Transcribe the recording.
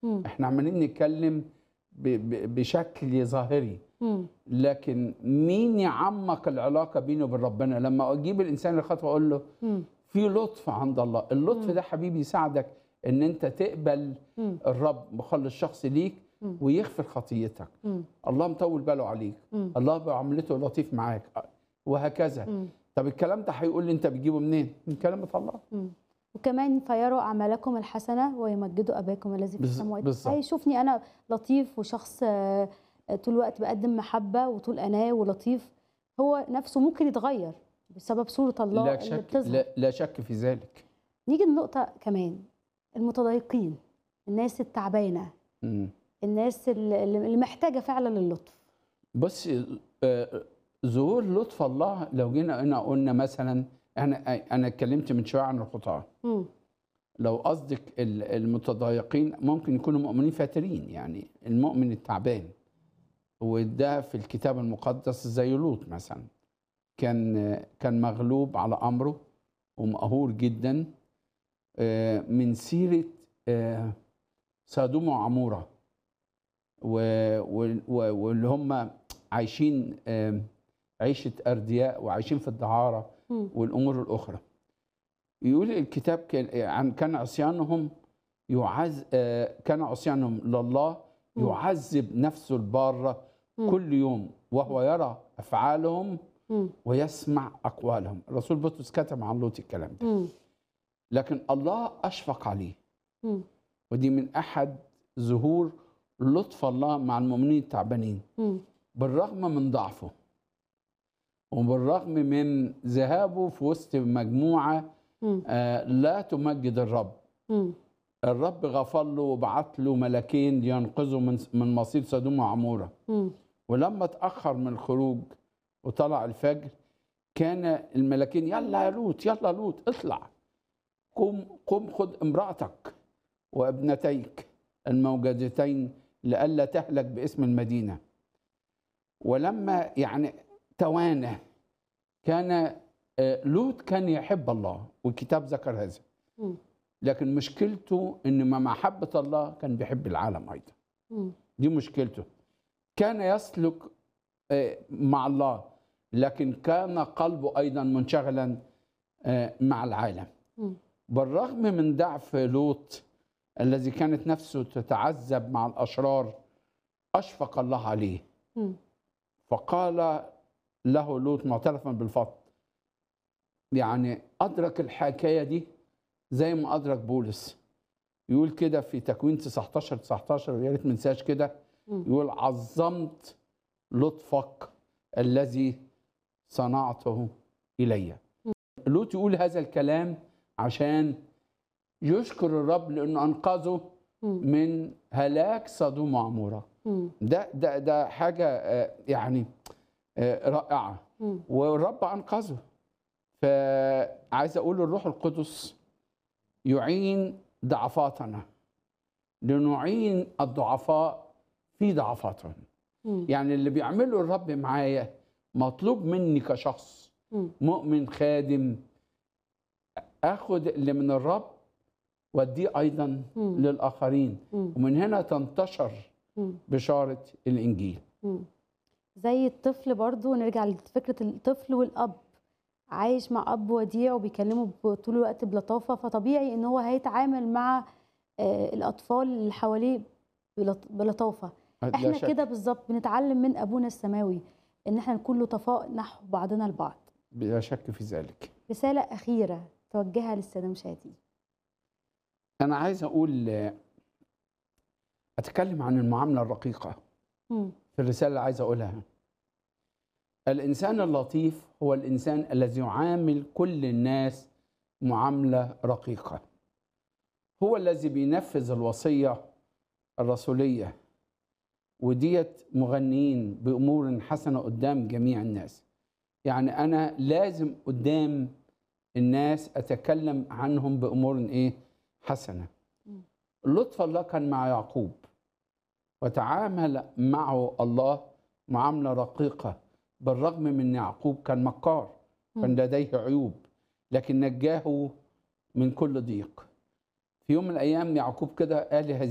مم. احنا عمالين نتكلم ب- ب- بشكل ظاهري مم. لكن مين يعمق العلاقه بينه وبين ربنا لما اجيب الانسان الخطوه اقول له مم. في لطف عند الله اللطف مم. ده حبيبي يساعدك ان انت تقبل مم. الرب مخلص شخص ليك مم. ويغفر خطيتك مم. الله مطول باله عليك مم. الله بعملته لطيف معاك وهكذا مم. طب الكلام ده هيقول لي انت بتجيبه منين من كلمه الله مم. وكمان فيروا اعمالكم الحسنه ويمجدوا اباكم الذي في بز- السماوات بالظبط. هيشوفني انا لطيف وشخص آه، آه، طول الوقت بقدم محبه وطول اناه ولطيف هو نفسه ممكن يتغير بسبب صوره الله لا اللي شك بتظهر لا, لا شك في ذلك نيجي لنقطه كمان المتضايقين الناس التعبانه مم. الناس اللي اللي محتاجه فعلا للطف بص آه، ظهور لطف الله لو جينا هنا قلنا مثلا انا انا اتكلمت من شويه عن الخطاه مم. لو قصدك ال- المتضايقين ممكن يكونوا مؤمنين فاترين يعني المؤمن التعبان وده في الكتاب المقدس زي لوط مثلا كان كان مغلوب على امره ومقهور جدا آه، من سيره آه، سادوم وعموره و- و- و- واللي هم عايشين آه، عيشه اردياء وعايشين في الدعاره مم. والامور الاخرى يقول الكتاب كان- عن كان عصيانهم يعز آه، كان عصيانهم لله مم. يعذب نفسه الباره مم. كل يوم وهو يرى افعالهم مم. ويسمع اقوالهم الرسول بطرس كتب عن لوط الكلام ده مم. لكن الله اشفق عليه مم. ودي من احد ظهور لطف الله مع المؤمنين التعبانين مم. بالرغم من ضعفه وبالرغم من ذهابه في وسط مجموعه مم. آه، لا تمجد الرب مم. الرب غفر له وبعت له ملكين لينقذوا من من مصير سدوم وعموره مم. ولما اتاخر من الخروج وطلع الفجر كان الملكين يلا يا لوط يلا لوط اطلع قم قم خذ امراتك وابنتيك الموجودتين لئلا تهلك باسم المدينه ولما يعني توانى كان آه، لوط كان يحب الله والكتاب ذكر هذا مم. لكن مشكلته ان مع محبه الله كان بيحب العالم ايضا مم. دي مشكلته كان يسلك آه، مع الله لكن كان قلبه ايضا منشغلا آه، مع العالم مم. بالرغم من ضعف لوط الذي كانت نفسه تتعذب مع الاشرار اشفق الله عليه مم. فقال له لوط معترفا بالفضل يعني ادرك الحكايه دي زي ما ادرك بولس يقول كده في تكوين 19 19 ويا ريت ما ننساش كده مم. يقول عظمت لطفك الذي صنعته الي لوط يقول هذا الكلام عشان يشكر الرب لانه انقذه مم. من هلاك سدوم وعموره مم. ده ده ده حاجه آه، يعني آه، رائعه مم. والرب انقذه فعايز اقول الروح القدس يعين ضعفاتنا لنعين الضعفاء في ضعفاتهم مم. يعني اللي بيعمله الرب معايا مطلوب مني كشخص مم. مؤمن خادم اخد اللي من الرب واديه ايضا مم. للاخرين مم. ومن هنا تنتشر مم. بشاره الانجيل مم. زي الطفل برضو نرجع لفكرة الطفل والأب عايش مع أب وديع وبيكلمه ب- طول الوقت بلطافة فطبيعي إن هو هيتعامل مع آه، الأطفال اللي حواليه بلط- بلطافة لا احنا شك. كده بالظبط بنتعلم من أبونا السماوي إن احنا نكون لطفاء نحو بعضنا البعض بلا شك في ذلك رسالة أخيرة توجهها للسادة المشاهدين انا عايز اقول آه، اتكلم عن المعامله الرقيقه مم. في الرساله اللي عايز اقولها الانسان اللطيف هو الانسان الذي يعامل كل الناس معامله رقيقه هو الذي بينفذ الوصيه الرسوليه وديت مغنيين بامور حسنه قدام جميع الناس يعني انا لازم قدام الناس اتكلم عنهم بامور ايه حسنه مم. لطف الله كان مع يعقوب وتعامل معه الله معامله رقيقه بالرغم من يعقوب كان مكار كان مم. لديه عيوب لكن نجاه من كل ضيق في يوم من الايام يعقوب كده قال